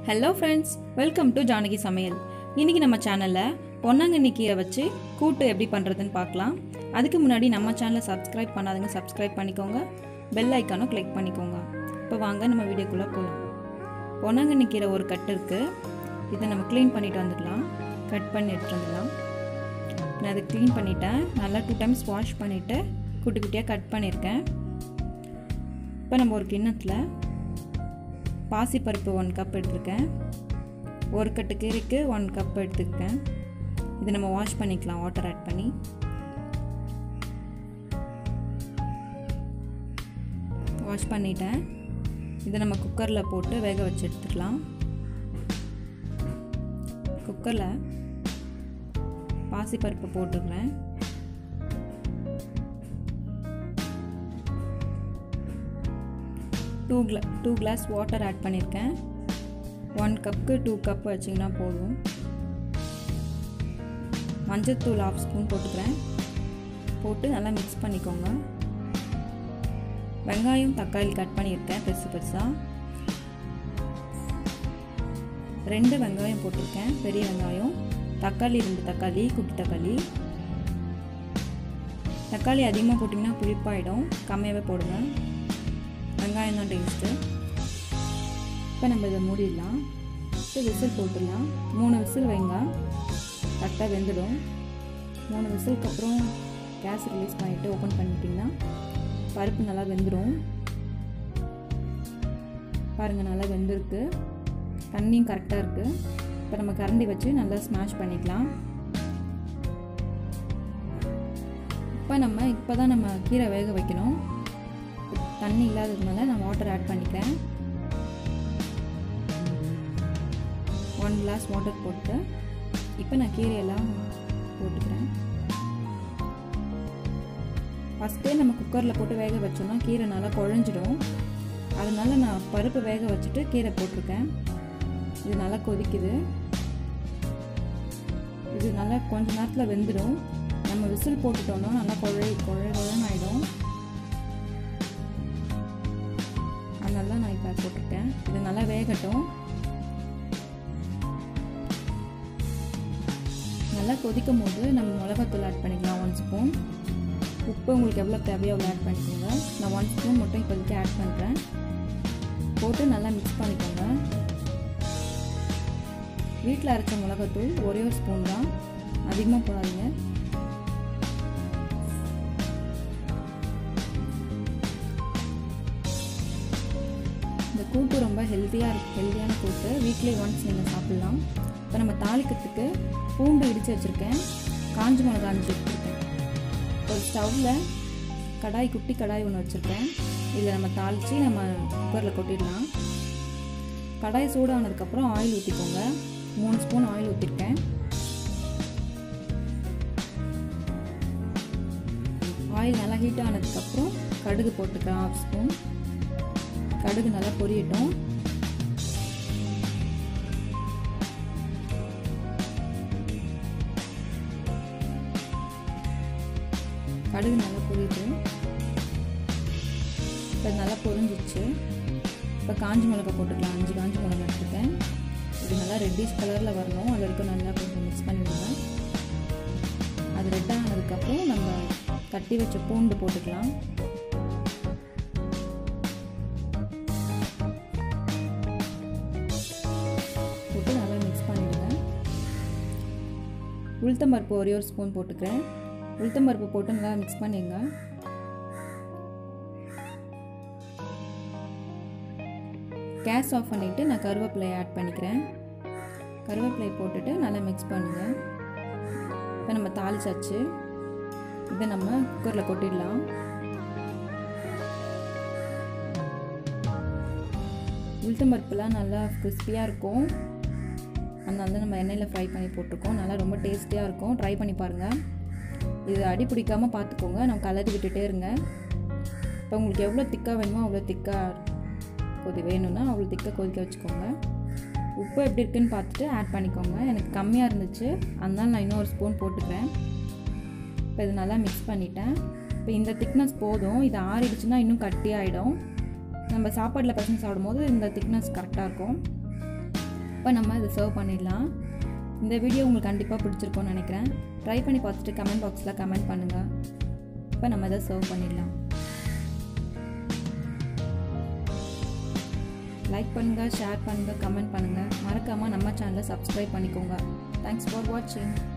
hello friends welcome to Janaki சமையல் இன்றைக்கி நம்ம சேனலில் பொன்னாங்கண்ணி கீரை வச்சு கூட்டு எப்படி பண்ணுறதுன்னு பார்க்கலாம் அதுக்கு முன்னாடி நம்ம சேனலை சப்ஸ்கிரைப் பண்ணாதுங்க சப்ஸ்கிரைப் பண்ணிக்கோங்க பெல் ஐக்கானும் கிளிக் பண்ணிக்கோங்க இப்போ வாங்க நம்ம வீடியோக்குள்ளே போகலாம் பொன்னாங்கண்ணி கீரை ஒரு கட்டு இருக்குது இதை நம்ம க்ளீன் பண்ணிட்டு வந்துடலாம் கட் பண்ணி எடுத்துட்டு வந்துடலாம் நான் அதை க்ளீன் பண்ணிட்டேன் நல்லா டூ டைம்ஸ் வாஷ் பண்ணிவிட்டு குட்டி குட்டியாக கட் பண்ணியிருக்கேன் இப்போ நம்ம ஒரு கிண்ணத்தில் பாசிப்பருப்பு ஒன் கப் எடுத்திருக்கேன் ஒரு கட்டு கீரைக்கு ஒன் கப் எடுத்துருக்கேன் இது நம்ம வாஷ் பண்ணிக்கலாம் வாட்டர் ஆட் பண்ணி வாஷ் பண்ணிட்டேன் இதை நம்ம குக்கரில் போட்டு வேக வச்சு எடுத்துக்கலாம் குக்கரில் பாசிப்பருப்பு போட்டுக்கிறேன் டூ கிளா டூ கிளாஸ் வாட்டர் ஆட் பண்ணியிருக்கேன் ஒன் கப்புக்கு டூ கப் வச்சிங்கன்னா போதும் மஞ்சத்தூள் ஆஃப் ஸ்பூன் போட்டுக்கிறேன் போட்டு நல்லா மிக்ஸ் பண்ணிக்கோங்க வெங்காயம் தக்காளி கட் பண்ணியிருக்கேன் பெருசு பெருசாக ரெண்டு வெங்காயம் போட்டிருக்கேன் பெரிய வெங்காயம் தக்காளி ரெண்டு தக்காளி குட்டி தக்காளி தக்காளி அதிகமாக போட்டிங்கன்னா புளிப்பாயிடும் கம்மியாகவே போடுங்க வெங்காயம் தான் டேஸ்ட்டு இப்போ நம்ம இதை மூடிடலாம் இப்போ விசில் போட்டுடலாம் மூணு விசில் வைங்க கரெக்டாக வெந்துடும் மூணு விசிலுக்கு அப்புறம் கேஸ் ரிலீஸ் பண்ணிவிட்டு ஓப்பன் பண்ணிட்டிங்கன்னா பருப்பு நல்லா வெந்துடும் பாருங்கள் நல்லா வெந்திருக்கு தண்ணியும் கரெக்டாக இருக்குது இப்போ நம்ம கரண்டி வச்சு நல்லா ஸ்மாஷ் பண்ணிக்கலாம் இப்போ நம்ம இப்போ தான் நம்ம கீரை வேக வைக்கணும் தண்ணி இல்லாததுனால நான் வாட்டர் ஆட் பண்ணிக்கிறேன் ஒன் கிளாஸ் வாட்டர் போட்டு இப்போ நான் கீரையெல்லாம் போட்டுக்கிறேன் ஃபஸ்ட்டே நம்ம குக்கரில் போட்டு வேக வச்சோம்னா கீரை நல்லா குழஞ்சிடும் அதனால நான் பருப்பு வேக வச்சுட்டு கீரை போட்டிருக்கேன் இது நல்லா கொதிக்குது இது நல்லா கொஞ்ச நேரத்தில் வெந்துடும் நம்ம விசில் போட்டுட்டோம்னா நல்லா குழை குழை குழன்னு ஆகிடும் அதனால தான் நான் இப்போ போட்டிருக்கேன் இது நல்லா வேகட்டும் நல்லா கொதிக்கும் போது நம்ம மிளகாத்தூள் ஆட் பண்ணிக்கலாம் ஒன் ஸ்பூன் உப்பு உங்களுக்கு எவ்வளோ தேவையோ அவ்வளோ ஆட் பண்ணிக்கோங்க நான் ஒன் ஸ்பூன் மட்டும் இப்போதைக்கு ஆட் பண்ணுறேன் போட்டு நல்லா மிக்ஸ் பண்ணிக்கோங்க வீட்டில் அரைச்ச மிளகாத்தூள் ஒரே ஒரு ஸ்பூன் தான் அதிகமாக போடாதீங்க இந்த கூட்டு ரொம்ப ஹெல்த்தியாக இருக்கு ஹெல்த்தியான கூட்டு வீக்லி ஒன்ஸ் நீங்கள் சாப்பிட்லாம் இப்போ நம்ம தாளிக்கிறதுக்கு பூண்டு இடித்து வச்சுருக்கேன் காஞ்சி மிளகா அஞ்சு வச்சுருக்கேன் ஒரு ஸ்டவ்வில் கடாய் குட்டி கடாய் ஒன்று வச்சுருக்கேன் இதில் நம்ம தாளித்து நம்ம குக்கரில் கொட்டிடலாம் கடாய் சூடானதுக்கப்புறம் ஆயில் ஊற்றிக்கோங்க மூணு ஸ்பூன் ஆயில் ஊற்றிருக்கேன் ஆயில் நல்லா ஹீட் ஆனதுக்கப்புறம் கடுகு போட்டுக்கலாம் ஆஃப் ஸ்பூன் கடுகு நல்லா பொரியட்டும் கடுகு நல்லா பொரியுது இப்போ நல்லா பொரிஞ்சிச்சு இப்போ காஞ்சி மிளகா போட்டுக்கலாம் அஞ்சு காஞ்சி மிளகா எடுத்துருக்கேன் இது நல்லா ரெட்டிஷ் கலரில் வரணும் அது வரைக்கும் நல்லா கொஞ்சம் மிக்ஸ் பண்ணிவிடுங்க அது ரெட் ஆனதுக்கப்புறம் நம்ம தட்டி வச்ச பூண்டு போட்டுக்கலாம் போட்டு நல்லா மிக்ஸ் பண்ணிவிடுங்க உளுத்தம்பருப்பு ஒரே ஒரு ஸ்பூன் போட்டுக்கிறேன் உளுத்தம்பருப்பு போட்டு நல்லா மிக்ஸ் பண்ணிங்க கேஸ் ஆஃப் பண்ணிவிட்டு நான் கருவேப்பிலை ஆட் பண்ணிக்கிறேன் கருவேப்பிலை போட்டுட்டு நல்லா மிக்ஸ் பண்ணுங்கள் இப்போ நம்ம தாளிச்சாச்சு இதை நம்ம குக்கரில் கொட்டிடலாம் உளுத்தம்பருப்புலாம் நல்லா கிறிஸ்பியாக இருக்கும் அதனால தான் நம்ம எண்ணெயில் ஃப்ரை பண்ணி போட்டிருக்கோம் நல்லா ரொம்ப டேஸ்டியாக இருக்கும் ட்ரை பண்ணி பாருங்கள் இது அடி பிடிக்காமல் பார்த்துக்கோங்க நம்ம கலரி விட்டுட்டே இருங்க இப்போ உங்களுக்கு எவ்வளோ திக்காக வேணுமோ அவ்வளோ திக்காக கொதி வேணும்னா அவ்வளோ திக்காக கொதிக்க வச்சுக்கோங்க உப்பு எப்படி இருக்குன்னு பார்த்துட்டு ஆட் பண்ணிக்கோங்க எனக்கு கம்மியாக இருந்துச்சு அதனால நான் இன்னொரு ஸ்பூன் போட்டுக்கிறேன் இப்போ இது நல்லா மிக்ஸ் பண்ணிட்டேன் இப்போ இந்த திக்னஸ் போதும் இது ஆறிடுச்சுன்னா இன்னும் கட்டி ஆகிடும் நம்ம சாப்பாட்டில் பசங்க சாப்பிடும்போது இந்த திக்னஸ் கரெக்டாக இருக்கும் இப்போ நம்ம இதை சர்வ் பண்ணிடலாம் இந்த வீடியோ உங்களுக்கு கண்டிப்பாக பிடிச்சிருக்கோன்னு நினைக்கிறேன் ட்ரை பண்ணி பார்த்துட்டு கமெண்ட் பாக்ஸில் கமெண்ட் பண்ணுங்கள் இப்போ நம்ம இதை சர்வ் பண்ணிடலாம் லைக் பண்ணுங்கள் ஷேர் பண்ணுங்கள் கமெண்ட் பண்ணுங்கள் மறக்காமல் நம்ம சேனலை சப்ஸ்கிரைப் பண்ணிக்கோங்க தேங்க்ஸ் ஃபார் வாட்சிங்